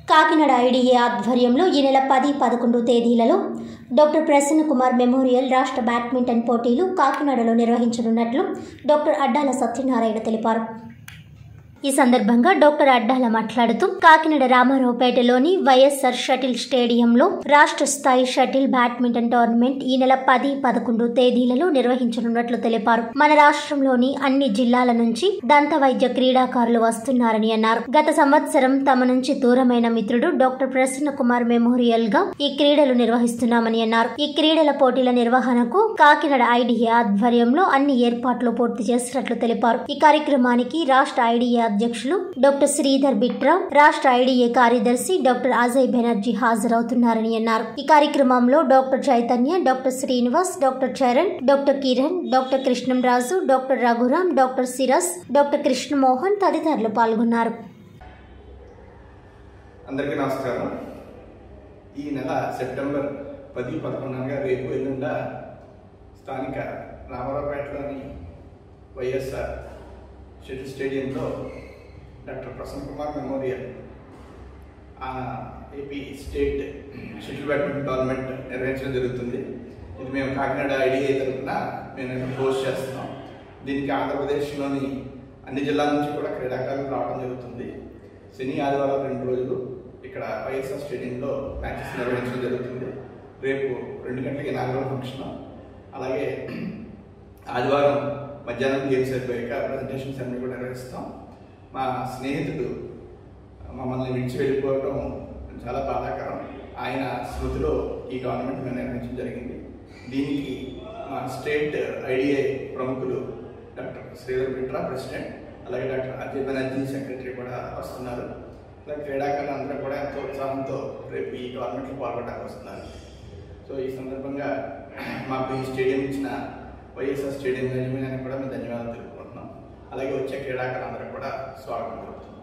Kakinada IDA ఆధ్వర్యంలో ఈ నెల పది పదకొండు తేదీలలో డాక్టర్ ప్రసన్న కుమార్ మెమోరియల్ రాష్ట్ర బ్యాడ్మింటన్ పోటీలు కాకినాడలో నిర్వహించనున్నట్లు డాక్టర్ అడ్డాల సత్యనారాయణ తెలిపారు ఈ సందర్భంగా డాక్టర్ అడ్డాల మాట్లాడుతూ కాకినాడ రామారావుపేటలోని వైఎస్ఆర్ షటిల్ స్టేడియంలో రాష్ట్ర స్థాయి షటిల్ బ్యాడ్మింటన్ టోర్నమెంట్ ఈ నెల పది పదకొండు తేదీలలో నిర్వహించనున్నట్లు తెలిపారు మన రాష్ట్రంలోని అన్ని జిల్లాల నుంచి దంత వైద్య క్రీడాకారులు వస్తున్నారని అన్నారు గత సంవత్సరం తమ నుంచి దూరమైన మిత్రుడు డాక్టర్ ప్రసన్న కుమార్ మెమోరియల్ గా ఈ క్రీడలు నిర్వహిస్తున్నామని అన్నారు ఈ క్రీడల పోటీల నిర్వహణకు కాకినాడ ఐడిఏ ఆధ్వర్యంలో అన్ని ఏర్పాట్లు పూర్తి చేసినట్లు తెలిపారు ఈ కార్యక్రమానికి రాష్ట్ర ఐడిఏ అధ్యక్షులు డాక్టర్ శ్రీధర్ బిట్రా రాష్ట్ర ఐడిఏ కార్యదర్శి డాక్టర్ అజయ్ బెనర్జీ హాజరవుతున్నారని అన్నారు ఈ కార్యక్రమంలో doctor Chaitanya doctor Srinivas doctor Charan doctor Kiran doctor Krishnamraju doctor Raghuram doctor సిరస్ డాక్టర్ కృష్ణమోహన్ తదితరులు పాల్గొన్నారు అందరికీ నమస్కారం ఈ నెల సెప్టెంబర్ పది పదకొండుగా రేపు ఎల్లుండ స్థానిక రామారావుపేటలోని వైఎస్ఆర్ షటిల్ స్టేడియంలో డాక్టర్ ప్రసన్న కుమార్ మెమోరియల్ ఆ AP state shuttle badminton tournament నిర్వహించడం జరుగుతుంది ఇది మేము కాకినాడ ఐడిఐ తరఫున మేము ఇక్కడ హోస్ట్ చేస్తున్నాం దీనికి ఆంధ్రప్రదేశ్లోని అన్ని జిల్లాల నుంచి కూడా క్రీడాకారులు రావడం జరుగుతుంది శని ఆదివారం రెండు రోజులు ఇక్కడ వైఎస్ఆర్ స్టేడియంలో మ్యాచెస్ నిర్వహించడం జరుగుతుంది రేపు రెండు గంటలకి నాలుగో ఫంక్షన్ అలాగే ఆదివారం మధ్యాహ్నం గేమ్స్ అయిపోయాక ప్రజెంటేషన్ సెరమనీ కూడా నిర్వహిస్తాం మా స్నేహితుడు మమ్మల్ని విడిచి వెళ్ళిపోవడం చాలా బాధాకరం ఆయన స్మృతిలో ఈ టోర్నమెంట్ మేము నిర్వహించడం జరిగింది దీనికి మా స్టేట్ ఐడిఐ ప్రముఖులు డాక్టర్ శ్రీధర్ బిట్రా ప్రెసిడెంట్ అలాగే డాక్టర్ అజయ్ బెనర్జీ సెక్రటరీ కూడా వస్తున్నారు అలాగే క్రీడాకారులు అందరూ కూడా ఎంతో ఉత్సాహంతో రేపు ఈ టోర్నమెంట్లో పాల్గొనడానికి వస్తున్నారు సో ఈ సందర్భంగా మాకు ఈ స్టేడియం ఇచ్చిన వైఎస్ఆర్ స్టేడియం యజమానికి కూడా మేము ధన్యవాదాలు తెలుపుకుంటున్నాం అలాగే వచ్చే క్రీడాకారులందరూ కూడా స్వాగతం తెలుపుతున్నాం